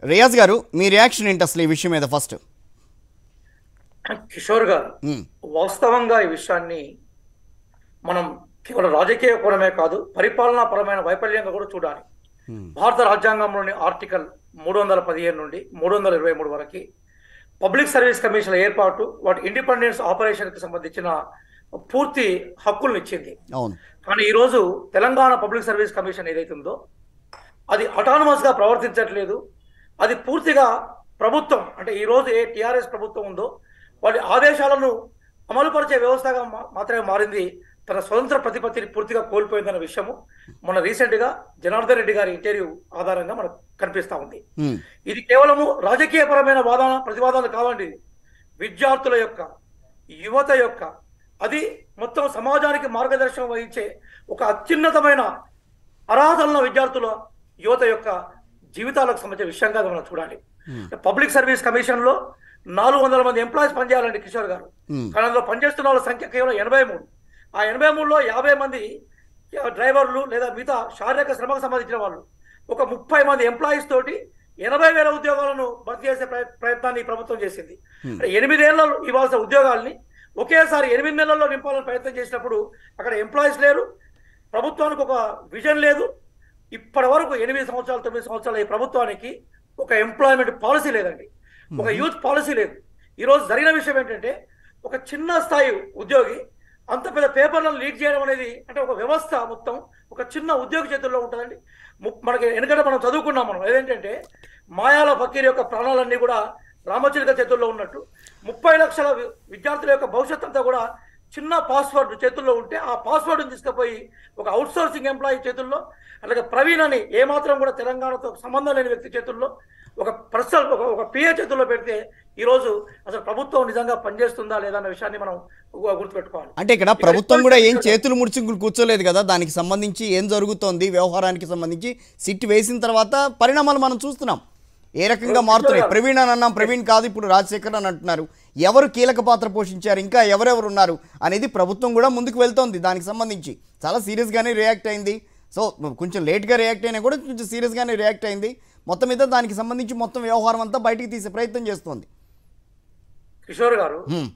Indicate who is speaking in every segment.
Speaker 1: రియాజ్ గారు మీ రియాక్షన్ ఏంటి అసలు ఈ విషయం మీద ఫస్ట్
Speaker 2: కిషోర్ గారు వాస్తవంగా ఈ విషయాన్ని మనం కేవలం రాజకీయ కోణమే కాదు పరిపాలనా పరమైన వైఫల్యంగా కూడా చూడాలి భారత రాజ్యాంగంలోని ఆర్టికల్ మూడు వందల పదిహేను నుండి మూడు వందల ఇరవై మూడు వరకు పబ్లిక్ సర్వీస్ కమిషన్ల ఏర్పాటు వాటి ఇండిపెండెన్స్ ఆపరేషన్కి సంబంధించిన పూర్తి హక్కులను ఇచ్చింది
Speaker 1: అవును
Speaker 2: కానీ ఈరోజు తెలంగాణ పబ్లిక్ సర్వీస్ కమిషన్ ఏదైతే ఉందో అది autonomous గా ప్రవర్తించట్లేదు అది పూర్తిగా ప్రభుత్వం అంటే ఈ రోజు ఏ టిఆర్ఎస్ ప్రభుత్వం ఉందో వాటి ఆదేశాలను అమలుపరిచే వ్యవస్థగా మా- మాత్రమే మారింది తన స్వతంత్ర ప్రతిపత్తిని పూర్తిగా కోల్పోయిందన్న విషయము మన రీసెంట్ గా జనార్దన్ రెడ్డి గారి ఇంటర్వ్యూ ఆధారంగా మనకు కనిపిస్తా ఉంది
Speaker 1: ఉమ్,
Speaker 2: ఇది కేవలము రాజకీయపరమైన వాదన ప్రతివాదనలు కావండి విద్యార్థుల యొక్క యువత యొక్క అది మొత్తం సమాజానికి మార్గదర్శనం వహించే ఒక అత్యున్నతమైన అర్హతలున్న విద్యార్థుల యువత యొక్క జీవితాలకు సంబంధించిన విషయంగా మనం చూడాలి పబ్లిక్ సర్వీస్ కమిషన్ లో నాలుగు వందల మంది ఎంప్లాయీస్ పనిచేయాలండి కిషోర్ గారు
Speaker 1: Hmm.
Speaker 2: కానీ అందులో పనిచేస్తున్న వాళ్ళ సంఖ్య కేవలం ఎనభై మూడు ఆ ఎనభై మూడులో యాభై మంది డ్రైవర్లు లేదా మిగతా శారీరక శ్రమకు సంబంధించిన వాళ్ళు ఒక ముప్పై మంది ఎంప్లాయీస్ తోటి ఎనభై వేల ఉద్యోగాలను భర్తీ చేసే ప్రయ- ప్రయత్నాన్ని ఈ ప్రభుత్వం చేసింది అంటే ఎనిమిదేళ్లలో ఇవ్వాల్సిన ఉద్యోగాల్ని ఒకేసారి ఎనిమిది నెలల్లో నింపాలని ప్రయత్నం చేసినప్పుడు అక్కడ ఎంప్లాయీస్ లేరు ప్రభుత్వానికి ఒక విజన్ లేదు ఇప్పటి వరకు ఎనిమిది సంవత్సరాలు తొమ్మిది సంవత్సరాల ఈ ప్రభుత్వానికి ఒక ఎంప్లాయ్మెంట్ పాలసీ లేదండి ఒక యూత్ పాలసీ లేదు ఈరోజు జరిగిన విషయం ఏంటంటే ఒక చిన్న స్థాయి ఉద్యోగి అంత పెద్ద పేపర్లను లీడ్ చేయడం అనేది అంటే ఒక వ్యవస్థ మొత్తం ఒక చిన్న ఉద్యోగి చేతుల్లో ఉంటుందండి ము- మనకి ఎందుకంటే మనం చదువుకున్నాం మనం ఏదేంటంటే మాయాల ఫకీర్ యొక్క ప్రాణాలన్నీ కూడా రామచిలుక చేతుల్లో ఉన్నట్టు ముప్పై లక్షల వి- విద్యార్థుల యొక్క భవిష్యత్ అంతా కూడా చిన్న పాస్వర్డ్ చేతుల్లో ఉంటే ఆ పాస్వర్డ్ని తీసుకుపోయి ఒక అవుట్ సోర్సింగ్ ఎంప్లాయీ చేతుల్లో అలాగే ప్రవీణ్ అని ఏమాత్రం కూడా తెలంగాణతో సంబంధం లేని వ్యక్తి చేతుల్లో ఒక పర్సనల్ ఒక ఒక పిఏ చేతుల్లో పెడితే ఈరోజు అసలు ప్రభుత్వం నిజంగా పనిచేస్తుందా లేదా అన్న విషయాన్ని మనం గు- గుర్తుపెట్టుకోవాలి
Speaker 1: అంటే ఇక్కడ ప్రభుత్వం కూడా ఏం చేతులు ముడిచి కూర్చోలేదు కదా దానికి సంబంధించి ఏం జరుగుతోంది వ్యవహారానికి సంబంధించి సిట్ వేసిన తర్వాత పరిణామాలు మనం చూస్తున్నాం ఏ రకంగా మారుతున్నాయి ప్రవీణ్ అని అన్నాం ప్రవీణ్ కాదు ఇప్పుడు రాజశేఖర్ అని అంటున్నారు ఎవరు కీలక పాత్ర పోషించారు ఇంకా ఎవరెవరు ఉన్నారు అనేది ప్రభుత్వం కూడా ముందుకు వెళ్తోంది దానికి సంబంధించి చాలా సీరియస్గానే రియాక్ట్ అయింది సో కొంచెం లేట్గా రియాక్ట్ అయినా కూడా కొంచెం సీరియస్గానే రియాక్ట్ అయింది మొత్తం మీద దానికి సంబంధించి మొత్తం వ్యవహారం అంతా బయటికి తీసే ప్రయత్నం చేస్తోంది
Speaker 2: కిషోర్ గారు
Speaker 1: హ్మ్.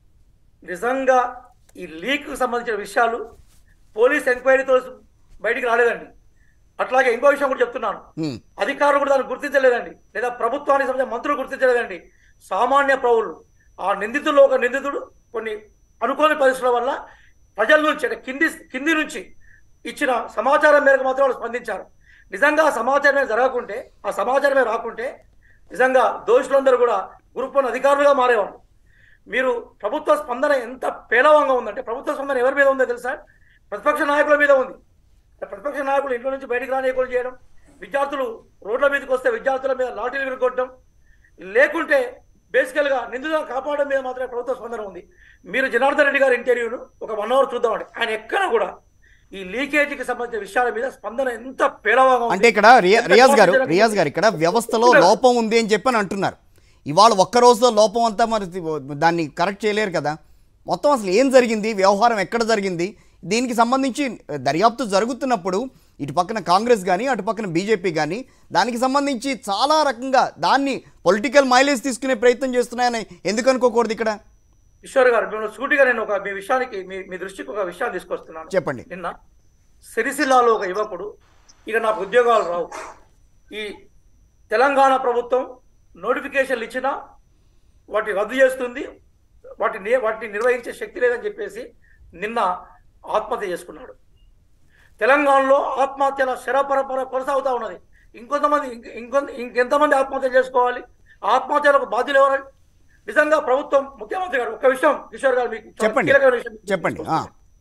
Speaker 2: నిజంగా ఈ లీక్ సంబంధించిన విషయాలు పోలీస్ ఎంక్వైరీతో బయటికి రాలేదండి అట్లాగే ఇంకో విషయం కూడా చెప్తున్నాను
Speaker 1: హ్మ్.
Speaker 2: అధికారులు కూడా దాన్ని గుర్తించలేదండి లేదా ప్రభుత్వానికి సంబంధించిన మంత్రులు గుర్తించలేదండి సామాన్య పౌరులు ఆ నిందితుల్లో ఒక నిందితుడు కొన్ని అనుకోని పరిస్థితుల వల్ల ప్రజల నుంచి అంటే కింది కింది నుంచి ఇచ్చిన సమాచారం మేరకు మాత్రం వాళ్ళు స్పందించారు నిజంగా ఆ సమాచారమే జరగకుంటే ఆ సమాచారమే రాకుంటే నిజంగా దోషులందరూ కూడా గ్రూప్ వన్ అధికారులుగా మారేవాళ్ళు మీరు ప్రభుత్వ స్పందన ఎంత పేలవంగా ఉందంటే ప్రభుత్వ స్పందన ఎవరి మీద ఉందో తెలుసా ప్రతిపక్ష నాయకుల మీద ఉంది ప్రతిపక్ష నాయకులు ఇంట్లో నుంచి బయటికి రానియకుండా చేయడం విద్యార్థులు రోడ్ల మీదకి వస్తే విద్యార్థుల మీద లాఠీలు విరుగొట్టడం లేకుంటే బేసికల్ గా నిందితులను కాపాడడం మీద మాత్రమే ప్రభుత్వ స్పందన ఉంది మీరు జనార్దన్ రెడ్డి గారి ఇంటర్వ్యూను ఒక వన్ అవర్ చూద్దామండి ఆయన ఎక్కడ కూడా ఈ లీకేజీకి సంబంధించిన విషయాల మీద స్పందన ఎంత పేలవంగా ఉంది.
Speaker 1: అంటే ఇక్కడ రియా-
Speaker 2: ఎంత
Speaker 1: రియాజ్ గారు
Speaker 2: కోపంగా
Speaker 1: రియాజ్ గారు ఇక్కడ వ్యవస్థలో లోపం ఉంది అని చెప్పని అంటున్నారు ఇవాళ ఒక్క రోజులో లోపం అంతా మరి దాన్ని కరెక్ట్ చేయలేరు కదా మొత్తం అసలు ఏం జరిగింది వ్యవహారం ఎక్కడ జరిగింది దీనికి సంబంధించి దర్యాప్తు జరుగుతున్నప్పుడు ఇటు పక్కన కాంగ్రెస్ కానీ అటు పక్కన బీజేపీ కానీ దానికి సంబంధించి చాలా రకంగా దాన్ని పొలిటికల్ మైలేజ్ తీసుకునే ప్రయత్నం చేస్తున్నాయని ఎందుకు అనుకోకూడదు ఇక్కడ
Speaker 2: కిషోర్ గారు మేము సూటిగా నేను ఒక మీ విషయానికి మీ మీ దృష్టికి ఒక విషయాన్ని తీసుకొస్తున్నాను
Speaker 1: చెప్పండి
Speaker 2: నిన్న సిరిసిల్లాలో ఒక యువకుడు ఇక నాకు ఉద్యోగాలు రావు ఈ తెలంగాణ ప్రభుత్వం నోటిఫికేషన్లు ఇచ్చినా వాటిని రద్దు చేస్తుంది వాటిని వాటిని నిర్వహించే శక్తి లేదని చెప్పేసి నిన్న ఆత్మహత్య చేసుకున్నాడు తెలంగాణలో ఆత్మహత్యల శరపరపర కొనసాగుతూ ఉన్నది ఇంకొంతమంది ఇంక- ఇంకొంత ఇంకెంతమంది ఆత్మహత్య చేసుకోవాలి ఆత్మహత్యలకు బాధ్యులు ఎవరు నిజంగా ప్రభుత్వం ముఖ్యమంత్రి గారు ఒక విషయం కిషోర్ గారు మీకు చాలా
Speaker 1: చెప్పండి.
Speaker 2: కీలకమైన విషయం
Speaker 1: చెప్పండి ఆ.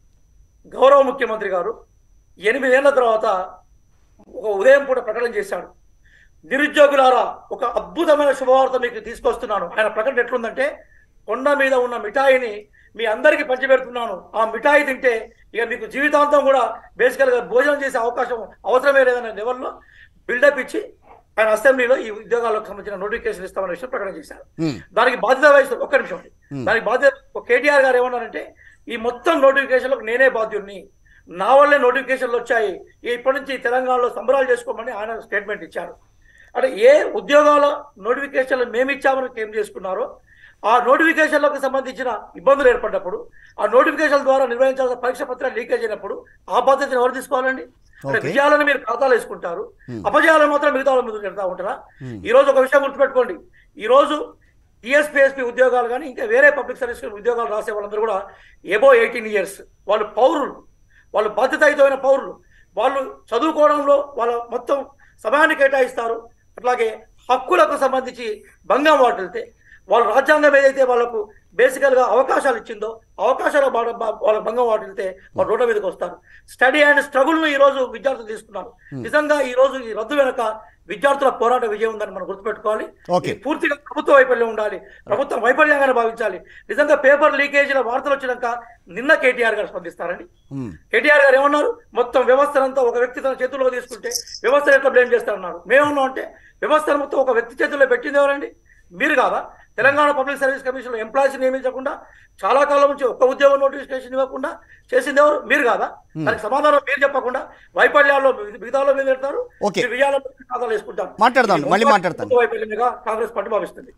Speaker 2: గౌరవ ముఖ్యమంత్రి గారు ఎనిమిదేళ్ల తర్వాత ఒక ఉదయం పూట ప్రకటన చేశాడు నిరుద్యోగులారా ఒక అద్భుతమైన శుభవార్త మీకు తీసుకొస్తున్నాను ఆయన ప్రకటన ఎట్లుందంటే కొండ మీద ఉన్న మిఠాయిని మీ అందరికీ పంచిపెడుతున్నాను ఆ మిఠాయి తింటే ఇక మీకు జీవితాంతం కూడా బేసికల్ గా భోజనం చేసే అవకాశం అవసరమే లేదనే లెవెల్లో బిల్డప్ ఇచ్చి ఆయన అసెంబ్లీలో ఈ ఉద్యోగాలకు సంబంధించిన నోటిఫికేషన్ ఇస్తామనే విషయం ప్రకటన చేశారు
Speaker 1: హ్మ్.
Speaker 2: దానికి బాధ్యత వహిస్తారు ఒక్క నిమిషం అండి దానికి బాధ్యత కేటీఆర్ గారు ఏమన్నారంటే ఈ మొత్తం నోటిఫికేషన్లకు నేనే బాధ్యుడిని నా వల్లే నోటిఫికేషన్లు వచ్చాయి ఈ ఇప్పటి నుంచి తెలంగాణలో సంబరాలు చేసుకోమని ఆయన స్టేట్మెంట్ ఇచ్చారు అంటే ఏ ఉద్యోగాల నోటిఫికేషన్లు మేము ఇచ్చామని క్లెయిమ్ చేసుకున్నారో ఆ నోటిఫికేషన్లకు సంబంధించిన ఇబ్బందులు ఏర్పడినప్పుడు ఆ నోటిఫికేషన్ ద్వారా నిర్వహించాల్సిన పరీక్ష పత్రాలు లీకేజ్ అయినప్పుడు ఆ బాధ్యతను ఎవరు తీసుకోవాలండి అంటే
Speaker 1: Okay.
Speaker 2: విజయాలను మీరు ఖాతాలు వేసుకుంటారు
Speaker 1: Hmm.
Speaker 2: అపజయాలను మాత్రం మిగతా వాళ్ళ ముందుకు పెడతా ఉంటారా
Speaker 1: Hmm.
Speaker 2: ఈ రోజు ఒక విషయం గుర్తుపెట్టుకోండి ఈ రోజు టీఎస్పీఎస్పీ ఉద్యోగాలు కానీ ఇంకా వేరే పబ్లిక్ సర్వీస్ ఉద్యోగాలు రాసే వాళ్ళందరూ కూడా ఎబో ఎయిటీన్ ఇయర్స్ వాళ్ళు పౌరులు వాళ్ళు బాధ్యతాయుతమైన పౌరులు వాళ్ళు చదువుకోవడంలో వాళ్ళ మొత్తం సమయాన్ని కేటాయిస్తారు అట్లాగే హక్కులకు సంబంధించి భంగం వాటిల్తే వాళ్ళ రాజ్యాంగం ఏదైతే వాళ్ళకు బేసికల్ గా అవకాశాలు ఇచ్చిందో అవకాశాలు వాళ్ళ వాళ్ళ భంగం వాటిల్తే వాళ్ళు రోడ్ల మీదకి వస్తారు స్టడీ అండ్ స్ట్రగుల్ ను ఈ రోజు విద్యార్థులు తీసుకున్నారు నిజంగా ఈ రోజు ఈ రద్దు వెనక విద్యార్థుల పోరాట విజయం ఉందని మనం గుర్తుపెట్టుకోవాలి
Speaker 1: Okay.
Speaker 2: ఇది పూర్తిగా ప్రభుత్వ వైఫల్యం ఉండాలి ప్రభుత్వం వైఫల్యంగానే భావించాలి నిజంగా పేపర్ లీకేజీల వార్తలు వచ్చినాక నిన్న కేటీఆర్ గారు స్పందిస్తారండి
Speaker 1: ఉమ్.
Speaker 2: కేటీఆర్ గారు ఏమన్నారు మొత్తం వ్యవస్థనంతా ఒక వ్యక్తి తన చేతుల్లో తీసుకుంటే వ్యవస్థను ఎట్లా బ్లేమ్ చేస్తారన్నారు మేమున్నాం అంటే వ్యవస్థను మొత్తం ఒక వ్యక్తి చేతుల్లో పెట్టింది ఎవరండి మీరు కాదా తెలంగాణ పబ్లిక్ సర్వీస్ కమిషన్ లో ఎంప్లాయీస్ నియమించకుండా చాలా కాలం నుంచి ఒక్క ఉద్యోగం నోటిఫికేషన్ ఇవ్వకుండా చేసింది ఎవరు మీరు కాదా దానికి సమాధానం మీరు చెప్పకుండా వైఫల్యాల్లో మిగతాలో మీరు పెడతారు
Speaker 1: Okay.
Speaker 2: విజయాల్లో ఖాతాలు వేసుకుంటారు
Speaker 1: మాట్లాడదాం,
Speaker 2: ఇది
Speaker 1: మళ్ళీ
Speaker 2: మొత్తం
Speaker 1: మాట్లాడతాను.
Speaker 2: ప్రభుత్వ వైఫల్యంగా కాంగ్రెస్ పార్టీ భావిస్తుంది